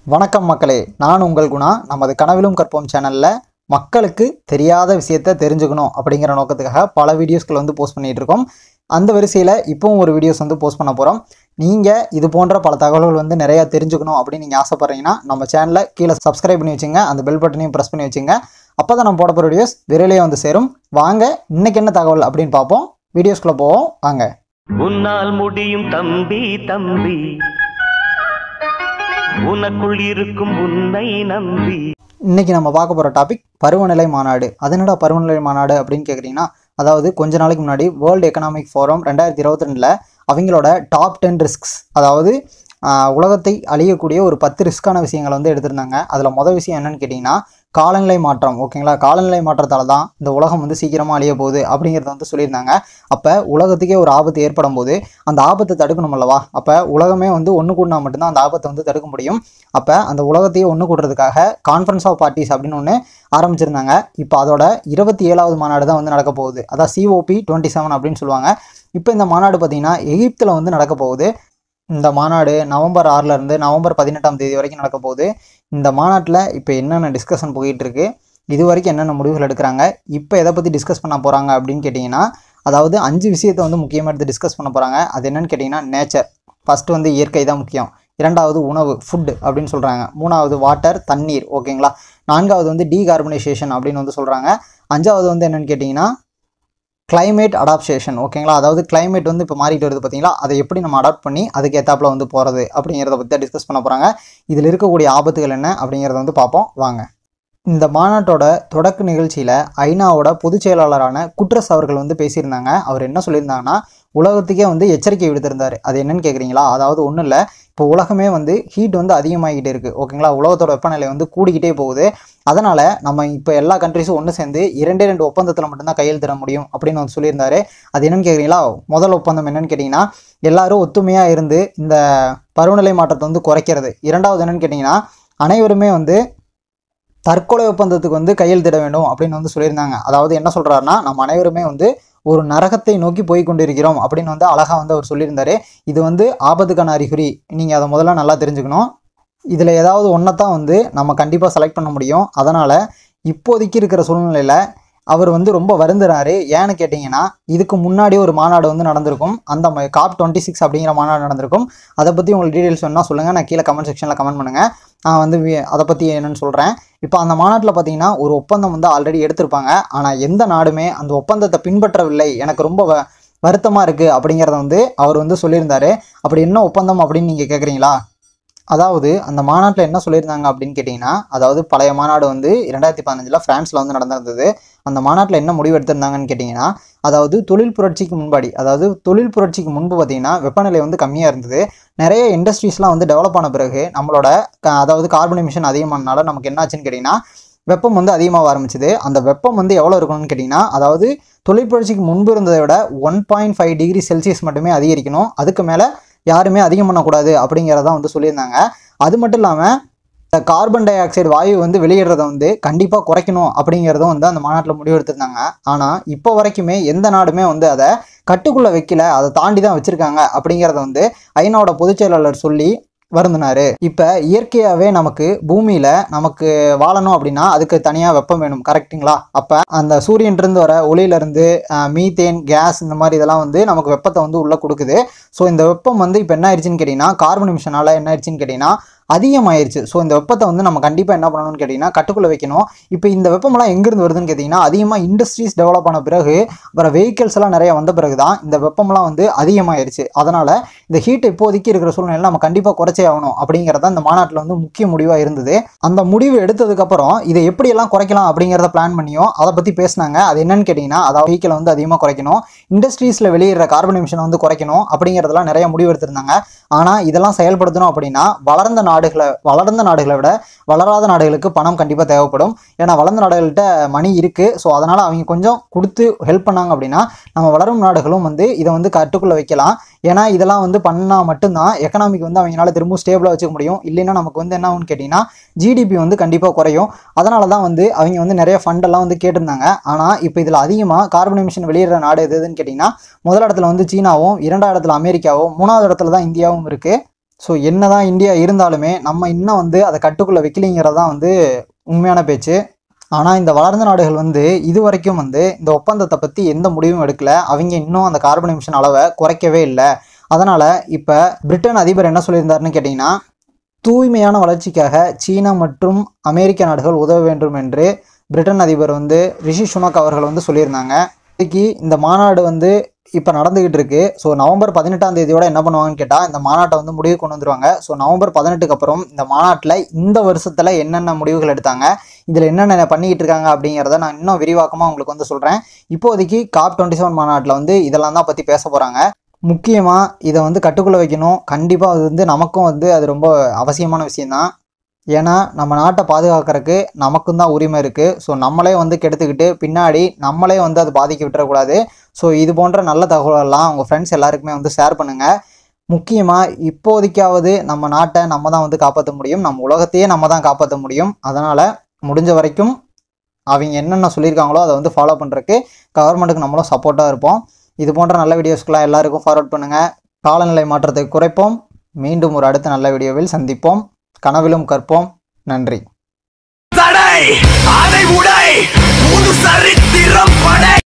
வணக்கம் மக்களே நான் உங்கள் குணா நமது கனவிலும் கற்போம் சேனலில் மக்களுக்கு தெரியாத விஷயத்த தெரிஞ்சுக்கணும் அப்படிங்கிற நோக்கத்துக்காக பல வீடியோஸ்கள் வந்து போஸ்ட் பண்ணிகிட்டு இருக்கோம் அந்த வரிசையில் இப்போவும் ஒரு வீடியோஸ் வந்து போஸ்ட் பண்ண போகிறோம் நீங்கள் இது போன்ற பல தகவல்கள் வந்து நிறையா தெரிஞ்சுக்கணும் அப்படின்னு நீங்கள் ஆசைப்பட்றீங்கன்னா நம்ம சேனலை கீழே சப்ஸ்கிரைப் பண்ணி வச்சுங்க அந்த பெல் பட்டனையும் ப்ரெஸ் பண்ணி வச்சுங்க அப்போ தான் நம்ம போட போகிற வீடியோஸ் விரையிலே வந்து சேரும் வாங்க இன்னைக்கு என்ன தகவல் அப்படின்னு பார்ப்போம் வீடியோஸ்குள்ளே போவோம் வாங்க உன்னால் முடியும் தம்பி தம்பி உனக்குள் இருக்கும் உன்னை நம்பி இன்னைக்கு நம்ம பார்க்க போகிற டாபிக் பருவநிலை மாநாடு அது என்னடா பருவநிலை மாநாடு அப்படின்னு கேட்குறீங்கன்னா அதாவது கொஞ்ச நாளைக்கு முன்னாடி வேர்ல்டு எக்கனாமிக் ஃபோரம் ரெண்டாயிரத்தி இருபத்தி ரெண்டில் அவங்களோட டாப் டென் ரிஸ்க்ஸ் அதாவது ஆஹ், உலகத்தை அழியக்கூடிய ஒரு பத்து ரிஸ்க்கான விஷயங்களை வந்து எடுத்திருந்தாங்க அதில் மொதல் விஷயம் என்னன்னு கேட்டிங்கன்னா காலநிலை மாற்றம் ஓகேங்களா காலநிலை மாற்றத்தால் தான் இந்த உலகம் வந்து சீக்கிரமாக அழிய போகுது அப்படிங்கிறத வந்து சொல்லியிருந்தாங்க அப்போ உலகத்துக்கே ஒரு ஆபத்து ஏற்படும் போது அந்த ஆபத்தை தடுக்கணும் அல்லவா அப்போ உலகமே வந்து ஒன்று கூடினா மட்டும்தான் அந்த ஆபத்தை வந்து தடுக்க முடியும் அப்போ அந்த உலகத்தையே ஒன்று கூடுறதுக்காக கான்ஃபரன்ஸ் ஆஃப் பார்ட்டிஸ் அப்படின்னு ஒன்று ஆரம்பிச்சிருந்தாங்க இப்போ அதோட இருபத்தி ஏழாவது மாநாடு தான் வந்து நடக்க போகுது அதான் சிஓபி டுவெண்ட்டி செவன் அப்படின்னு சொல்லுவாங்க இப்போ இந்த மாநாடு பார்த்திங்கன்னா எகிப்தில் வந்து நடக்க போகுது இந்த மாநாடு நவம்பர் ஆறுல இருந்து நவம்பர் பதினெட்டாம் தேதி வரைக்கும் நடக்க போகுது இந்த மாநாட்டில் இப்போ என்னென்ன டிஸ்கஷன் போயிட்டு இருக்கு இது வரைக்கும் என்னென்ன முடிவுகள் எடுக்கிறாங்க இப்போ எதை பற்றி டிஸ்கஸ் பண்ண போகிறாங்க அப்படின்னு கேட்டிங்கன்னா அதாவது அஞ்சு விஷயத்தை வந்து முக்கியமாக எடுத்து டிஸ்கஸ் பண்ண போகிறாங்க அது என்னன்னு கேட்டிங்கன்னா நேச்சர் ஃபஸ்ட்டு வந்து இயற்கை தான் முக்கியம் இரண்டாவது உணவு ஃபுட் அப்படின்னு சொல்கிறாங்க மூணாவது வாட்டர் தண்ணீர் ஓகேங்களா நான்காவது வந்து டீகார்பனைசேஷன் அப்படின்னு வந்து சொல்கிறாங்க அஞ்சாவது வந்து என்னன்னு கேட்டிங்கன்னா climate அடாப்டேஷன் ஓகேங்களா அதாவது climate வந்து இப்போ மாறிட்டு வருது பார்த்தீங்களா அதை எப்படி நம்ம அடாப்ட் பண்ணி அதுக்கு ஏத்தாப்புல வந்து போகிறது அப்படிங்கிறத பற்றி தான் டிஸ்கஸ் பண்ண போகிறாங்க இதில் இருக்கக்கூடிய ஆபத்துகள் என்ன அப்படிங்கிறத வந்து பார்ப்போம் வாங்க இந்த மாநாட்டோட தொடக்க நிகழ்ச்சியில் ஐநாவோட பொதுச் செயலாளரான குட்ரஸ் அவர்கள் வந்து பேசியிருந்தாங்க அவர் என்ன சொல்லியிருந்தாங்கன்னா உலகத்துக்கே வந்து எச்சரிக்கை விடுத்திருந்தார் அது என்னன்னு கேட்குறீங்களா அதாவது ஒன்றும் இல்லை இப்போ உலகமே வந்து ஹீட் வந்து அதிகமாகிக்கிட்டே இருக்குது ஓகேங்களா உலகத்தோட வெப்பநிலை வந்து கூடிக்கிட்டே போகுது அதனால் நம்ம இப்போ எல்லா கண்ட்ரிஸும் ஒன்று சேர்ந்து இரண்டே ரெண்டு ஒப்பந்தத்தில் மட்டும்தான் கையெழுத்திட முடியும் அப்படின்னு வந்து சொல்லியிருந்தாரு அது என்னன்னு கேட்குறீங்களா முதல் ஒப்பந்தம் என்னன்னு கேட்டிங்கன்னா எல்லாரும் ஒத்துமையாக இருந்து இந்த பருவநிலை மாற்றத்தை வந்து குறைக்கிறது இரண்டாவது என்னன்னு கேட்டிங்கன்னா அனைவருமே வந்து தற்கொலை ஒப்பந்தத்துக்கு வந்து கையெழுத்திட வேண்டும் அப்படின்னு வந்து சொல்லியிருந்தாங்க அதாவது என்ன சொல்கிறாருன்னா நம்ம அனைவருமே வந்து ஒரு நரகத்தை நோக்கி போய் கொண்டிருக்கிறோம் அப்படின்னு வந்து அழகாக வந்து அவர் சொல்லியிருந்தாரு இது வந்து ஆபத்துக்கான அறிகுறி நீங்கள் அதை முதல்ல நல்லா தெரிஞ்சுக்கணும் இதில் ஏதாவது ஒன்றை தான் வந்து நம்ம கண்டிப்பாக செலக்ட் பண்ண முடியும் அதனால் இப்போதைக்கு இருக்கிற சூழ்நிலையில் அவர் வந்து ரொம்ப வருந்துறாரு ஏன்னு கேட்டிங்கன்னா இதுக்கு முன்னாடி ஒரு மாநாடு வந்து நடந்திருக்கும் அந்த காப் டுவெண்ட்டி சிக்ஸ் அப்படிங்கிற மாநாடு நடந்திருக்கும் அதை பற்றி உங்களுக்கு டீட்டெயில்ஸ் வேணால் சொல்லுங்கள் நான் கீழே கமெண்ட் செக்ஷனில் கமெண்ட் பண்ணுங்கள் நான் வந்து வி- அதை பற்றி என்னன்னு சொல்கிறேன் இப்போ அந்த மாநாட்டில் பார்த்தீங்கன்னா ஒரு ஒப்பந்தம் வந்து ஆல்ரெடி எடுத்திருப்பாங்க ஆனால் எந்த நாடுமே அந்த ஒப்பந்தத்தை பின்பற்றவில்லை எனக்கு ரொம்ப வ வருத்தமாக இருக்குது அப்படிங்கிறத வந்து அவர் வந்து சொல்லியிருந்தாரு அப்படி என்ன ஒப்பந்தம் அப்படின்னு நீங்கள் கேட்குறீங்களா அதாவது அந்த மாநாட்டில் என்ன சொல்லியிருந்தாங்க அப்படின்னு கேட்டிங்கன்னா அதாவது பழைய மாநாடு வந்து ரெண்டாயிரத்தி பதினஞ்சில் ஃப்ரான்ஸில் வந்து நடந்திருந்தது அந்த மாநாட்டில் என்ன முடிவு எடுத்திருந்தாங்கன்னு கேட்டிங்கன்னா அதாவது தொழில் புரட்சிக்கு முன்பாடி அதாவது தொழில் புரட்சிக்கு முன்பு பார்த்திங்கன்னா வெப்பநிலை வந்து கம்மியாக இருந்தது நிறைய இண்டஸ்ட்ரீஸ்லாம் வந்து டெவலப் ஆன பிறகு நம்மளோட க- அதாவது கார்பன் எமிஷன் அதிகமானனால நமக்கு என்ன ஆச்சுன்னு கேட்டிங்கன்னா வெப்பம் வந்து அதிகமாக ஆரம்பிச்சது அந்த வெப்பம் வந்து எவ்வளோ இருக்கணும்னு கேட்டிங்கன்னா அதாவது தொழில் புரட்சிக்கு முன்பு இருந்ததை விட one point five degree Celsius மட்டுமே அதிகரிக்கணும் அதுக்கு மேலே யாருமே அதிகம் பண்ணக்கூடாது அப்படிங்கிறத வந்து சொல்லியிருந்தாங்க அது மட்டும் இல்லாமல் இந்த கார்பன் டை ஆக்சைடு வாயு வந்து வெளியிடுறத வந்து கண்டிப்பாக குறைக்கணும் அப்படிங்கிறதும் வந்து அந்த மாநாட்டில் முடிவு எடுத்திருந்தாங்க ஆனால் இப்போ வரைக்குமே எந்த நாடுமே வந்து அதை கட்டுக்குள்ளே வைக்கல அதை தாண்டி தான் வச்சுருக்காங்க அப்படிங்கிறத வந்து ஐநாவோட பொதுச் செயலாளர் சொல்லி வருந்தினாரு இப்போ இயற்கையாகவே நமக்கு பூமியில் நமக்கு வாழணும் அப்படின்னா அதுக்கு தனியாக வெப்பம் வேணும் கரெக்ட்டுங்களா அப்போ அந்த சூரியன்லேருந்து வர ஒளியிலேருந்து மீத்தேன் கேஸ் இந்த மாதிரி இதெல்லாம் வந்து நமக்கு வெப்பத்தை வந்து உள்ளே கொடுக்குது ஸோ இந்த வெப்பம் வந்து இப்போ என்ன ஆயிடுச்சுன்னு கேட்டிங்கன்னா கார்பன் எமிஷனால் என்ன ஆயிடுச்சுன்னு கேட்டிங்கன்னா அதிகமாயிருச்சு ஸோ இந்த வெப்பத்தை வந்து நம்ம கண்டிப்பாக என்ன பண்ணணும்னு கேட்டிங்கன்னா கட்டுக்குள்ளே வைக்கணும் இப்போ இந்த வெப்பமெல்லாம் எங்கேருந்து வருதுன்னு கேட்டிங்கன்னா அதிகமாக இண்டஸ்ட்ரீஸ் டெவலப் ஆன பிறகு அப்புறம் vehicles எல்லாம் நிறைய வந்த பிறகு தான் இந்த வெப்பமெல்லாம் வந்து அதிகமாயிருச்சு அதனால் இந்த ஹீட் இப்போதைக்கு இருக்கிற சூழ்நிலையில் நம்ம கண்டிப்பாக குறைச்சே ஆகணும் அப்படிங்கிறத இந்த மாநாட்டில் வந்து முக்கிய முடிவாக இருந்தது அந்த முடிவு எடுத்ததுக்கப்புறம் இதை எப்படியெல்லாம் குறைக்கலாம் அப்படிங்கிறத பிளான் பண்ணியும் அதை பற்றி பேசினாங்க அது என்னன்னு கேட்டிங்கன்னா அதாவது வெஹிக்கிளை வந்து அதிகமாக குறைக்கணும் இண்டஸ்ட்ரீஸில் வெளியிடுற கார்பன் எமிஷனை வந்து குறைக்கணும் அப்படிங்கிறதெல்லாம் நிறைய முடிவு எடுத்திருந்தாங்க ஆனால் இதெல்லாம் செயல்படுத்தணும் அப்படின்னா வளர்ந்த நாடுகளை வளர்ந்த நாடுகளை விட வளராத நாடுகளுக்கு பணம் கண்டிப்பாக தேவைப்படும் ஏன்னா வளர்ந்த நாடுகள்கிட்ட மணி இருக்குது ஸோ அதனால் அவங்க கொஞ்சம் கொடுத்து ஹெல்ப் பண்ணாங்க அப்படின்னா நம்ம வளரும் நாடுகளும் வந்து இதை வந்து கட்டுக்குள்ளே வைக்கலாம் ஏன்னா இதெல்லாம் வந்து பண்ணால் மட்டும்தான் எக்கனாமிக் வந்து அவங்களால திரும்ப ஸ்டேபிளாக வச்சுக்க முடியும் இல்லைன்னா நமக்கு வந்து என்ன ஆகும்னு கேட்டிங்கன்னா ஜிடிபி வந்து கண்டிப்பாக குறையும் அதனால தான் வந்து அவங்க வந்து நிறைய ஃபண்டெல்லாம் வந்து கேட்டிருந்தாங்க ஆனால் இப்போ இதில் அதிகமாக கார்பன் எமிஷன் வெளியிடுற நாடு எது எதுன்னு கேட்டிங்கன்னா முதல் இடத்துல வந்து சீனாவும் இரண்டாவது இடத்துல அமெரிக்காவும் மூணாவது இடத்துல தான் இந்தியாவும் இருக்குது ஸோ என்னதான் இந்தியா இருந்தாலுமே நம்ம இன்னும் வந்து அதை கட்டுக்குள்ளே வைக்கலிங்கிறது தான் வந்து உண்மையான பேச்சு ஆனால் இந்த வளர்ந்த நாடுகள் வந்து இது வரைக்கும் வந்து இந்த ஒப்பந்தத்தை பற்றி எந்த முடிவும் எடுக்கல அவங்க இன்னும் அந்த கார்பன் எமிஷன் அளவை குறைக்கவே இல்லை அதனால் இப்போ பிரிட்டன் அதிபர் என்ன சொல்லியிருந்தாருன்னு கேட்டிங்கன்னா தூய்மையான வளர்ச்சிக்காக சீனா மற்றும் அமெரிக்க நாடுகள் உதவ வேண்டும் என்று பிரிட்டன் அதிபர் வந்து ரிஷி சுனக் அவர்கள் வந்து சொல்லியிருந்தாங்க இன்னைக்கு இந்த மாநாடு வந்து இப்போ நடந்துகிட்டு இருக்கு ஸோ நவம்பர் பதினெட்டாம் தேதியோட என்ன பண்ணுவாங்கன்னு கேட்டால் இந்த மாநாட்டை வந்து முடிவு கொண்டு வந்துருவாங்க ஸோ நவம்பர் பதினெட்டுக்கு அப்புறம் இந்த மாநாட்டில் இந்த வருஷத்தில் என்னென்ன முடிவுகள் எடுத்தாங்க இதில் என்னென்ன பண்ணிக்கிட்டு இருக்காங்க அப்படிங்கிறத நான் இன்னும் விரிவாக்கமாக உங்களுக்கு வந்து சொல்கிறேன் இப்போதைக்கு காப் டுவெண்ட்டி செவன் மாநாட்டில் வந்து இதெல்லாம் தான் பற்றி பேச போகிறாங்க முக்கியமாக இதை வந்து கட்டுக்குள்ளே வைக்கணும் கண்டிப்பாக அது வந்து நமக்கும் வந்து அது ரொம்ப அவசியமான விஷயந்தான் ஏன்னா நம்ம நாட்டை பாதுகாக்கிறதுக்கு நமக்கும் தான் உரிமை இருக்குது ஸோ நம்மளே வந்து கெடுத்துக்கிட்டு பின்னாடி நம்மளே வந்து அது பாதிக்க விட்டுறக்கூடாது ஸோ இது போன்ற நல்ல தகவலெல்லாம் உங்கள் ஃப்ரெண்ட்ஸ் எல்லாருக்குமே வந்து ஷேர் பண்ணுங்கள் முக்கியமாக இப்போதைக்காவது நம்ம நாட்டை நம்ம தான் வந்து காப்பாற்ற முடியும் நம்ம உலகத்தையே நம்ம தான் காப்பாற்ற முடியும் அதனால் முடிஞ்ச வரைக்கும் அவங்க என்னென்ன சொல்லியிருக்காங்களோ அதை வந்து ஃபாலோ பண்ணுறதுக்கு கவர்மெண்ட்டுக்கு நம்மளும் சப்போர்ட்டாக இருப்போம் இது போன்ற நல்ல வீடியோஸ்க்கெலாம் எல்லாருக்கும் ஃபார்வர்ட் பண்ணுங்கள் காலநிலை மாற்றத்தை குறைப்போம் மீண்டும் ஒரு அடுத்த நல்ல வீடியோவில் சந்திப்போம் கனவிலும் கற்போம் நன்றி தடை அதை உடை புது சரித்திரம் படை